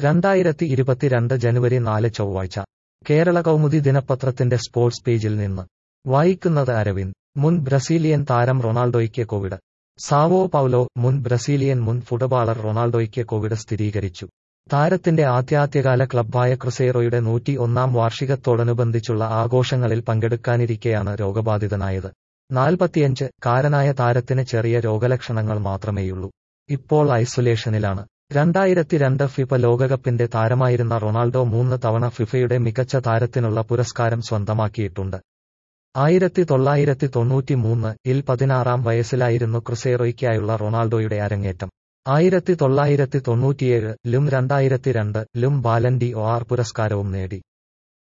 രണ്ടായിരത്തി ഇരുപത്തിരണ്ട് ജനുവരി നാല് ചൊവ്വാഴ്ച കേരള കൗമുദി ദിനപത്രത്തിന്റെ സ്പോർട്സ് പേജിൽ നിന്ന് വായിക്കുന്നത് അരവിന്ദ് മുൻ ബ്രസീലിയൻ താരം റൊണാൾഡോയ്ക്ക് കോവിഡ് സാവോ പൗലോ മുൻ ബ്രസീലിയൻ മുൻ ഫുട്ബോളർ റൊണാൾഡോയ്ക്ക് കോവിഡ് സ്ഥിരീകരിച്ചു താരത്തിന്റെ ആദ്യാദ്യകാല ക്ലബ്ബായ ക്രുസേറോയുടെ നൂറ്റി ഒന്നാം വാർഷികത്തോടനുബന്ധിച്ചുള്ള ആഘോഷങ്ങളിൽ പങ്കെടുക്കാനിരിക്കെയാണ് രോഗബാധിതനായത് നാൽപ്പത്തിയഞ്ച് കാരനായ താരത്തിന് ചെറിയ രോഗലക്ഷണങ്ങൾ മാത്രമേയുള്ളൂ ഇപ്പോൾ ഐസൊലേഷനിലാണ് രണ്ടായിരത്തി രണ്ട് ഫിഫ ലോകകപ്പിന്റെ താരമായിരുന്ന റൊണാൾഡോ മൂന്ന് തവണ ഫിഫയുടെ മികച്ച താരത്തിനുള്ള പുരസ്കാരം സ്വന്തമാക്കിയിട്ടുണ്ട് ആയിരത്തി തൊള്ളായിരത്തി തൊണ്ണൂറ്റി മൂന്ന് ഇൽ പതിനാറാം വയസ്സിലായിരുന്നു ക്രുസേറോയ്ക്കായുള്ള റൊണാൾഡോയുടെ അരങ്ങേറ്റം ആയിരത്തി തൊള്ളായിരത്തി തൊണ്ണൂറ്റിയേഴ് ലും രണ്ടായിരത്തി രണ്ട് ലും ബാലൻ ഡി ഒ ആർ പുരസ്കാരവും നേടി